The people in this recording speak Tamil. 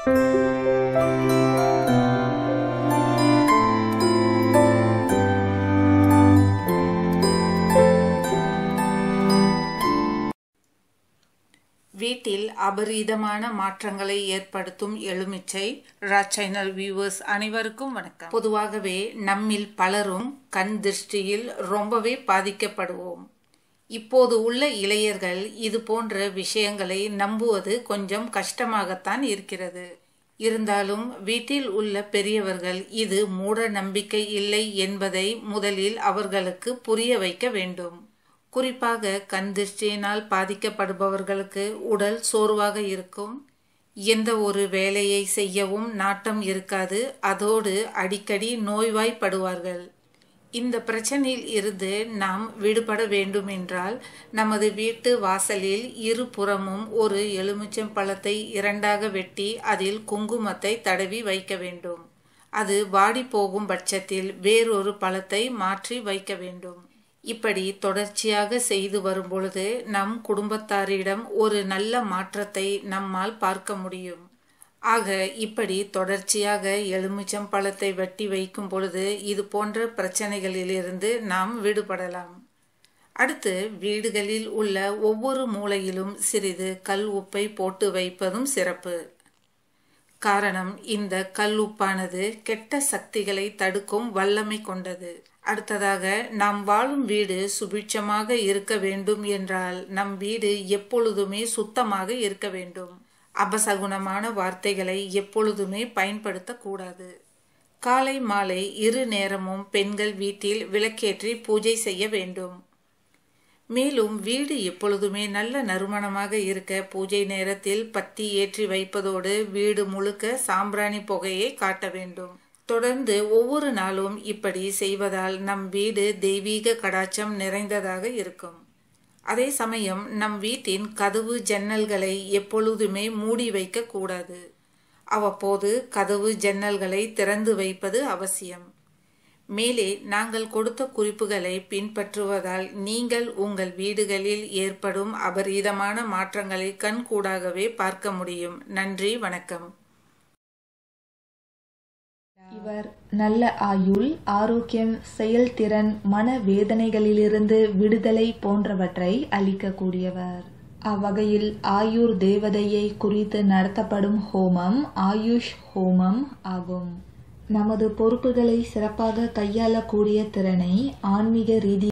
வீட்டில் அபரீதமான மாற்றங்களை ஏற்படுத்தும் எலுமிச்சை ரா சேனல் வியூவர்ஸ் அனைவருக்கும் வணக்கம் பொதுவாகவே நம்மில் பலரும் கண் திருஷ்டியில் ரொம்பவே பாதிக்கப்படுவோம் இப்போது உள்ள இளையர்கள் இது போன்ற விஷயங்களை நம்புவது கொஞ்சம் கஷ்டமாகத்தான் இருக்கிறது இருந்தாலும் வீட்டில் உள்ள பெரியவர்கள் இது மூட நம்பிக்கை இல்லை என்பதை முதலில் அவர்களுக்கு புரிய வைக்க வேண்டும் குறிப்பாக கண் திருஷ்டியினால் பாதிக்கப்படுபவர்களுக்கு உடல் சோர்வாக இருக்கும் எந்த ஒரு வேலையை செய்யவும் நாட்டம் இருக்காது அதோடு அடிக்கடி நோய்வாய்ப்படுவார்கள் இந்த பிரச்சனையில் இருந்து நாம் விடுபட வேண்டுமென்றால் நமது வீட்டு வாசலில் இருபுறமும் ஒரு எலுமிச்சம் பழத்தை இரண்டாக வெட்டி அதில் குங்குமத்தை தடவி வைக்க வேண்டும் அது வாடி போகும் பட்சத்தில் வேறொரு பழத்தை மாற்றி வைக்க வேண்டும் இப்படி தொடர்ச்சியாக செய்து வரும்பொழுது நம் குடும்பத்தாரிடம் ஒரு நல்ல மாற்றத்தை நம்மால் பார்க்க முடியும் ஆக இப்படி தொடர்ச்சியாக எலுமிச்சம் பழத்தை வெட்டி வைக்கும் பொழுது இது போன்ற பிரச்சனைகளிலிருந்து நாம் விடுபடலாம் அடுத்து வீடுகளில் உள்ள ஒவ்வொரு மூலையிலும் சிறிது கல் உப்பை போட்டு வைப்பதும் சிறப்பு காரணம் இந்த கல் உப்பானது கெட்ட சக்திகளை தடுக்கும் வல்லமை கொண்டது அடுத்ததாக நாம் வாழும் வீடு சுபிட்சமாக இருக்க வேண்டும் என்றால் நம் வீடு எப்பொழுதுமே சுத்தமாக இருக்க வேண்டும் அபசகுணமான வார்த்தைகளை எப்பொழுதுமே பயன்படுத்தக்கூடாது காலை மாலை இரு நேரமும் பெண்கள் வீட்டில் விளக்கேற்றி பூஜை செய்ய வேண்டும் மேலும் வீடு எப்பொழுதுமே நல்ல நறுமணமாக இருக்க பூஜை நேரத்தில் பத்தி ஏற்றி வைப்பதோடு வீடு முழுக்க சாம்பிராணி புகையை காட்ட வேண்டும் தொடர்ந்து ஒவ்வொரு நாளும் இப்படி செய்வதால் நம் வீடு தெய்வீக கடாச்சம் நிறைந்ததாக இருக்கும் அதே சமயம் நம் வீட்டின் கதவு ஜன்னல்களை எப்பொழுதுமே மூடி வைக்க கூடாது அவ்வப்போது கதவு ஜன்னல்களை திறந்து வைப்பது அவசியம் மேலே நாங்கள் கொடுத்த குறிப்புகளை பின்பற்றுவதால் நீங்கள் உங்கள் வீடுகளில் ஏற்படும் அபரீதமான மாற்றங்களை கண்கூடாகவே பார்க்க முடியும் நன்றி வணக்கம் இவர் நல்ல ஆயுள் ஆரோக்கியம் செயல்திறன் மன வேதனைகளிலிருந்து விடுதலை போன்றவற்றை அளிக்கக்கூடியவர் அவ்வகையில் ஆயுர் தேவதையை குறித்து நடத்தப்படும் ஹோமம் ஆயுஷ் ஹோமம் ஆகும் நமது பொறுப்புகளை சிறப்பாக கையாளக்கூடிய திறனை ஆன்மீக ரீதி